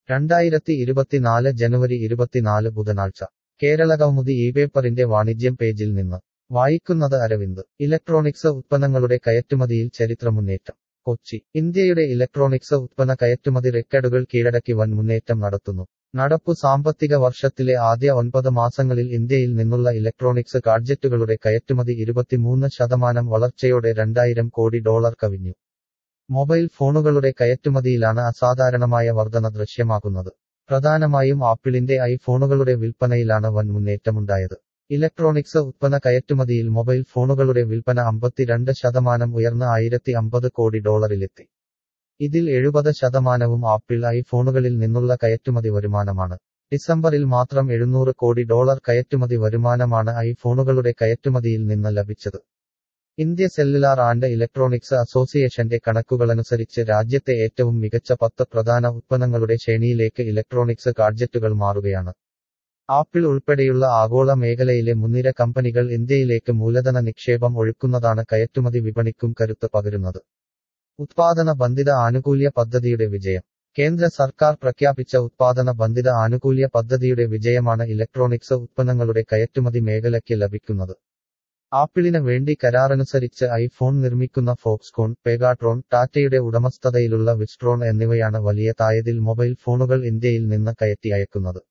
രണ്ടായിരത്തി ഇരുപത്തിനാല് ജനുവരി ഇരുപത്തിനാല് ബുധനാഴ്ച കേരള കൗമുദി ഈ പേപ്പറിന്റെ വാണിജ്യം പേജിൽ നിന്ന് വായിക്കുന്നത് അരവിന്ദ് ഇലക്ട്രോണിക്സ് ഉത്പന്നങ്ങളുടെ കയറ്റുമതിയിൽ ചരിത്രമുന്നേറ്റം കൊച്ചി ഇന്ത്യയുടെ ഇലക്ട്രോണിക്സ് ഉത്പന്ന കയറ്റുമതി റെക്കോർഡുകൾ കീഴടക്കി വൻ മുന്നേറ്റം നടത്തുന്നു നടപ്പു സാമ്പത്തിക വർഷത്തിലെ ആദ്യ ഒൻപത് മാസങ്ങളിൽ ഇന്ത്യയിൽ നിന്നുള്ള ഇലക്ട്രോണിക്സ് ഗാഡ്ജറ്റുകളുടെ കയറ്റുമതി ഇരുപത്തിമൂന്ന് ശതമാനം വളർച്ചയോടെ രണ്ടായിരം കോടി ഡോളർ കവിഞ്ഞു മൊബൈൽ ഫോണുകളുടെ കയറ്റുമതിയിലാണ് അസാധാരണമായ വർധന ദൃശ്യമാകുന്നത് പ്രധാനമായും ആപ്പിളിന്റെ ഐഫോണുകളുടെ വിൽപ്പനയിലാണ് വൻ മുന്നേറ്റമുണ്ടായത് ഇലക്ട്രോണിക്സ് ഉത്പന്ന കയറ്റുമതിയിൽ മൊബൈൽ ഫോണുകളുടെ വിൽപ്പന അമ്പത്തിരണ്ട് ശതമാനം ഉയർന്ന് ആയിരത്തി അമ്പത് കോടി ഡോളറിലെത്തി ഇതിൽ എഴുപത് ശതമാനവും ആപ്പിൾ ഐഫോണുകളിൽ നിന്നുള്ള കയറ്റുമതി വരുമാനമാണ് ഡിസംബറിൽ മാത്രം എഴുന്നൂറ് കോടി ഡോളർ കയറ്റുമതി വരുമാനമാണ് ഐഫോണുകളുടെ കയറ്റുമതിയിൽ നിന്ന് ലഭിച്ചത് ഇന്ത്യ സെല്ലുലാർ ആൻഡ് ഇലക്ട്രോണിക്സ് അസോസിയേഷന്റെ കണക്കുകളനുസരിച്ച് രാജ്യത്തെ ഏറ്റവും മികച്ച പത്ത് പ്രധാന ഉത്പന്നങ്ങളുടെ ശ്രേണിയിലേക്ക് ഇലക്ട്രോണിക്സ് ഗാഡ്ജറ്റുകൾ മാറുകയാണ് ആപ്പിൾ ഉൾപ്പെടെയുള്ള ആഗോള മേഖലയിലെ മുൻനിര കമ്പനികൾ ഇന്ത്യയിലേക്ക് മൂലധന നിക്ഷേപം ഒഴുക്കുന്നതാണ് കയറ്റുമതി വിപണിക്കും കരുത്ത് പകരുന്നത് ഉത്പാദന ബന്ധിത ആനുകൂല്യ പദ്ധതിയുടെ വിജയം കേന്ദ്ര സർക്കാർ പ്രഖ്യാപിച്ച ഉത്പാദന ബന്ധിത ആനുകൂല്യ പദ്ധതിയുടെ വിജയമാണ് ഇലക്ട്രോണിക്സ് ഉത്പന്നങ്ങളുടെ കയറ്റുമതി മേഖലയ്ക്ക് ലഭിക്കുന്നത് ആപ്പിളിന് വേണ്ടി കരാറനുസരിച്ച് ഐഫോൺ നിർമ്മിക്കുന്ന ഫോക്സ്കോൺ പെഗാട്രോൺ ടാറ്റയുടെ ഉടമസ്ഥതയിലുള്ള വിസ്ട്രോൺ എന്നിവയാണ് വലിയ തായതിൽ മൊബൈൽ ഫോണുകൾ ഇന്ത്യയിൽ നിന്ന് കയറ്റി അയക്കുന്നത്